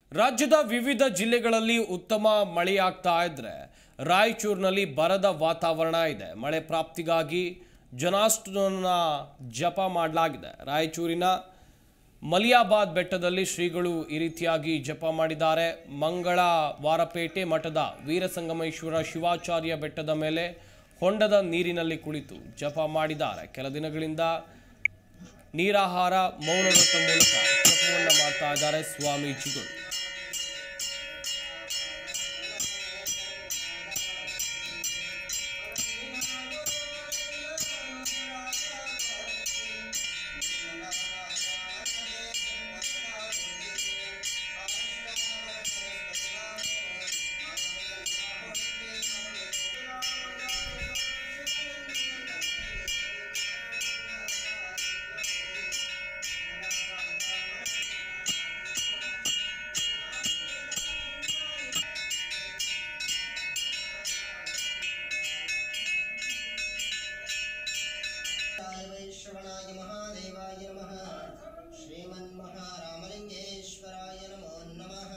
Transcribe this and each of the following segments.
ರಾಜ್ಯದ ವಿವಿಧ ಜಿಲ್ಲೆಗಳಲ್ಲಿ ಉತ್ತಮ ಮಳೆಯಾಗ್ತಾ ಇದ್ರೆ ರಾಯಚೂರಿನಲ್ಲಿ ಬರದ ವಾತಾವರಣ ಇದೆ ಮಳೆ ಪ್ರಾಪ್ತಿಗಾಗಿ ಜನಾಷ್ಟನ ಜಪ ಮಾಡಲಾಗಿದೆ ರಾಯಚೂರಿನ ಮಲಿಯಾಬಾದ್ ಬೆಟ್ಟದಲ್ಲಿ ಶ್ರೀಗಳು ಈ ರೀತಿಯಾಗಿ ಜಪ ಮಾಡಿದ್ದಾರೆ ಮಂಗಳವಾರಪೇಟೆ ಮಠದ ವೀರಸಂಗಮೇಶ್ವರ ಶಿವಾಚಾರ್ಯ ಬೆಟ್ಟದ ಮೇಲೆ ಹೊಂಡದ ನೀರಿನಲ್ಲಿ ಕುಳಿತು ಜಪ ಮಾಡಿದ್ದಾರೆ ಕೆಲ ದಿನಗಳಿಂದ ನೀರಾಹಾರ ಮೌನವ್ರತ ಮೂಲಕ ಜಪವನ್ನು ಮಾಡ್ತಾ ಇದ್ದಾರೆ ಸ್ವಾಮೀಜಿಗಳು य वैश्रवणाय महादेवाय नमः श्रीमन्महारामलिङ्गेश्वराय नमो नमः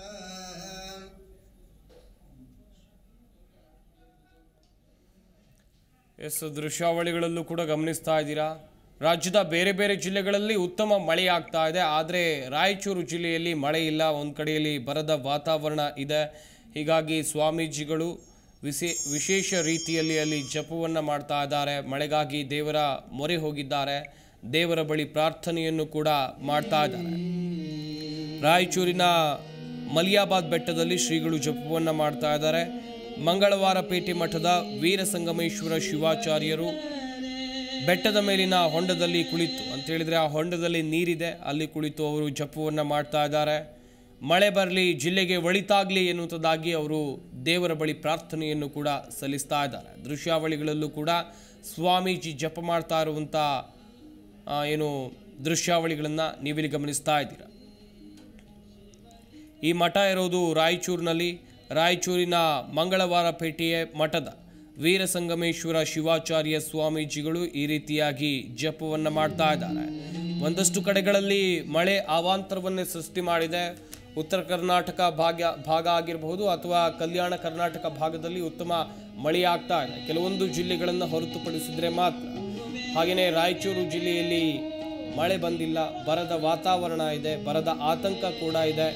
ಎಸ್ ದೃಶ್ಯಾವಳಿಗಳಲ್ಲೂ ಕೂಡ ಗಮನಿಸ್ತಾ ಇದ್ದೀರಾ ರಾಜ್ಯದ ಬೇರೆ ಬೇರೆ ಜಿಲ್ಲೆಗಳಲ್ಲಿ ಉತ್ತಮ ಮಳೆ ಆಗ್ತಾ ಇದೆ ಆದರೆ ರಾಯಚೂರು ಜಿಲ್ಲೆಯಲ್ಲಿ ಮಳೆ ಇಲ್ಲ ಒಂದು ಕಡೆಯಲ್ಲಿ ಬರದ ವಾತಾವರಣ ಇದೆ ಹೀಗಾಗಿ ಸ್ವಾಮೀಜಿಗಳು ವಿಶೇ ವಿಶೇಷ ರೀತಿಯಲ್ಲಿ ಅಲ್ಲಿ ಜಪವನ್ನು ಮಾಡ್ತಾ ಇದ್ದಾರೆ ಮಳೆಗಾಗಿ ದೇವರ ಮೊರೆ ಹೋಗಿದ್ದಾರೆ ದೇವರ ಬಳಿ ಪ್ರಾರ್ಥನೆಯನ್ನು ಕೂಡ ಮಾಡ್ತಾ ಇದ್ದಾರೆ ರಾಯಚೂರಿನ ಮಲಿಯಾಬಾದ್ ಬೆಟ್ಟದಲ್ಲಿ ಶ್ರೀಗಳು ಜಪವನ್ನು ಮಾಡ್ತಾ ಇದ್ದಾರೆ ಮಂಗಳವಾರ ಪೇಟೆ ಮಠದ ವೀರಸಂಗಮೇಶ್ವರ ಶಿವಾಚಾರ್ಯರು ಬೆಟ್ಟದ ಮೇಲಿನ ಹೊಂಡದಲ್ಲಿ ಕುಳಿತು ಅಂತ ಹೇಳಿದ್ರೆ ಆ ಹೊಂಡದಲ್ಲಿ ನೀರಿದೆ ಅಲ್ಲಿ ಕುಳಿತು ಅವರು ಜಪವನ್ನು ಮಾಡ್ತಾ ಇದ್ದಾರೆ ಮಳೆ ಬರಲಿ ಜಿಲ್ಲೆಗೆ ಒಳಿತಾಗಲಿ ಎನ್ನುವಂಥದ್ದಾಗಿ ಅವರು ದೇವರ ಬಳಿ ಪ್ರಾರ್ಥನೆಯನ್ನು ಕೂಡ ಸಲ್ಲಿಸ್ತಾ ಇದ್ದಾರೆ ದೃಶ್ಯಾವಳಿಗಳಲ್ಲೂ ಕೂಡ ಸ್ವಾಮೀಜಿ ಜಪ ಮಾಡ್ತಾ ಇರುವಂಥ ಆ, ಏನು ದೃಶ್ಯಾವಳಿಗಳನ್ನು ನೀವಿಲ್ಲಿ ಗಮನಿಸ್ತಾ ಇದ್ದೀರಾ ಈ ಮಠ ಇರೋದು ರಾಯಚೂರಿನಲ್ಲಿ ರಾಯಚೂರಿನ ಮಂಗಳವಾರ ಪೇಟೆಯ ಮಠದ ವೀರಸಂಗಮೇಶ್ವರ ಶಿವಾಚಾರ್ಯ ಸ್ವಾಮೀಜಿಗಳು ಈ ರೀತಿಯಾಗಿ ಜಪವನ್ನು ಮಾಡ್ತಾ ಇದ್ದಾರೆ ಒಂದಷ್ಟು ಕಡೆಗಳಲ್ಲಿ ಮಳೆ ಅವಾಂತರವನ್ನೇ ಸೃಷ್ಟಿ ಮಾಡಿದೆ ಉತ್ತರ ಕರ್ನಾಟಕ ಭಾಗ ಭಾಗ ಆಗಿರಬಹುದು ಅಥವಾ ಕಲ್ಯಾಣ ಕರ್ನಾಟಕ ಭಾಗದಲ್ಲಿ ಉತ್ತಮ ಮಳೆಯಾಗ್ತಾ ಇದೆ ಕೆಲವೊಂದು ಜಿಲ್ಲೆಗಳನ್ನು ಹೊರತುಪಡಿಸಿದರೆ ಮಾತ್ರ ಹಾಗೆಯೇ ರಾಯಚೂರು ಜಿಲ್ಲೆಯಲ್ಲಿ ಮಳೆ ಬಂದಿಲ್ಲ ಬರದ ವಾತಾವರಣ ಇದೆ ಬರದ ಆತಂಕ ಕೂಡ ಇದೆ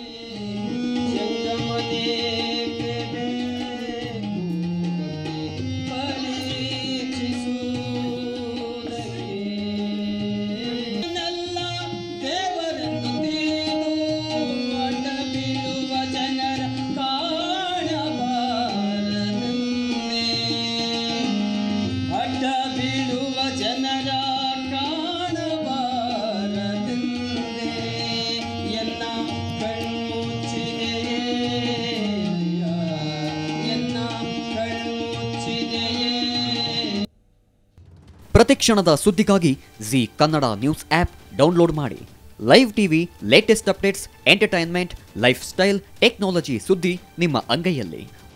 ಅಡ್ಡ ಬೀಳುವ ಜನರ ಕಾಣಬಾರದೆಂದೇ ಎನ್ನ ಕಣ್ಮುಚ್ಚಿದೆಯೇ ಅಯ್ಯ, ಎನ್ನ ಕಣ್ಮುಚ್ಚಿದೆಯೇ ಪ್ರತಿಕ್ಷಣದ ಸುದ್ದಿಗಾಗಿ Zee Kannada news app download ಮಾಡಿ live TV latest updates entertainment lifestyle technology ಸುದ್ದಿ ನಿಮ್ಮ ಅಂಗೈಯಲ್ಲಿ